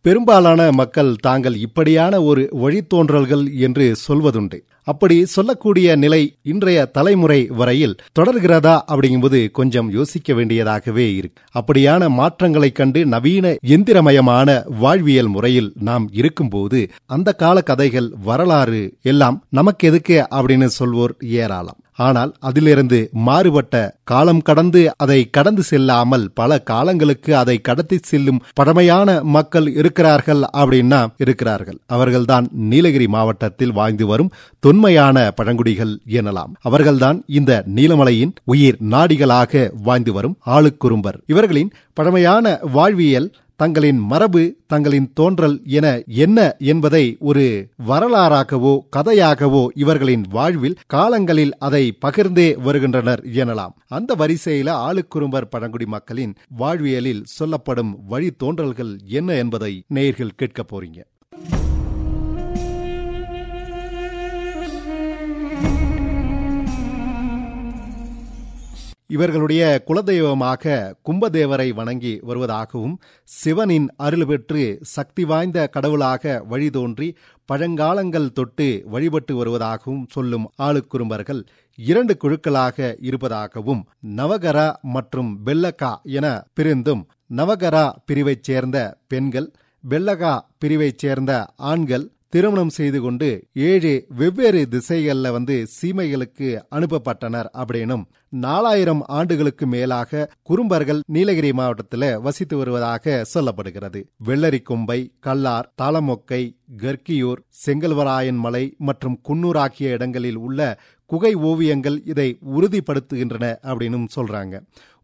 பெரும்பாலான மக்கள் தாங்கள் இப்படியான ஒரு வழித்தோன்றல்கள் என்று சொல்வதுண்டு அப்படி சொல்லக்கூடிய நிலை இன்றைய தலைமுறை வரையில் தொடர்கிறதா அப்படிங்கும்போது கொஞ்சம் யோசிக்க வேண்டியதாகவே இருக்கு அப்படியான மாற்றங்களை கண்டு நவீன எந்திரமயமான வாழ்வியல் முறையில் நாம் இருக்கும்போது அந்த கால கதைகள் வரலாறு எல்லாம் நமக்கு எதுக்கு அப்படின்னு சொல்வோர் ஏராளம் ஆனால் அதிலிருந்து மாறுபட்ட காலம் கடந்து அதை கடந்து செல்லாமல் பல காலங்களுக்கு அதை கடத்தி செல்லும் பழமையான மக்கள் இருக்கிறார்கள் அப்படின்னா இருக்கிறார்கள் அவர்கள்தான் நீலகிரி மாவட்டத்தில் வாழ்ந்து வரும் தொன்மையான பழங்குடிகள் எனலாம் அவர்கள்தான் இந்த நீலமலையின் உயிர் நாடிகளாக வாழ்ந்து வரும் ஆளுக்குறும்பர் இவர்களின் பழமையான வாழ்வியல் தங்களின் மரபு தங்களின் தோன்றல் என என்ன என்பதை ஒரு வரலாறாகவோ கதையாகவோ இவர்களின் வாழ்வில் காலங்களில் அதை பகிர்ந்தே வருகின்றனர் எனலாம் அந்த வரிசையில ஆளுக்குறும்பர் பழங்குடி மக்களின் வாழ்வியலில் சொல்லப்படும் வழி தோன்றல்கள் என்ன என்பதை நேர்கள் கேட்க போறீங்க இவர்களுடைய குலதெய்வமாக கும்பதேவரை வணங்கி வருவதாகவும் சிவனின் அருள் பெற்று சக்தி வாய்ந்த கடவுளாக வழிதோன்றி பழங்காலங்கள் தொட்டு வழிபட்டு வருவதாகவும் சொல்லும் ஆளுக்குறும்பர்கள் இரண்டு குழுக்களாக இருப்பதாகவும் நவகரா மற்றும் பெல்லகா என பிரிந்தும் நவகரா பிரிவைச் சேர்ந்த பெண்கள் பெல்லகா பிரிவைச் சேர்ந்த ஆண்கள் திருமணம் செய்து கொண்டு ஏழு வெவ்வேறு திசைகள்ல வந்து சீமைகளுக்கு அனுப்பப்பட்டனர் அப்படின்னும் நாலாயிரம் ஆண்டுகளுக்கு மேலாக குறும்பர்கள் நீலகிரி மாவட்டத்தில் வசித்து வருவதாக சொல்லப்படுகிறது வெள்ளரி கொம்பை கல்லார் தாளமொக்கை கர்கியூர் செங்கல்வராயன் மலை மற்றும் குன்னூர் ஆகிய இடங்களில் உள்ள குகை ஓவியங்கள் இதை உறுதிப்படுத்துகின்றன அப்படின்னு சொல்றாங்க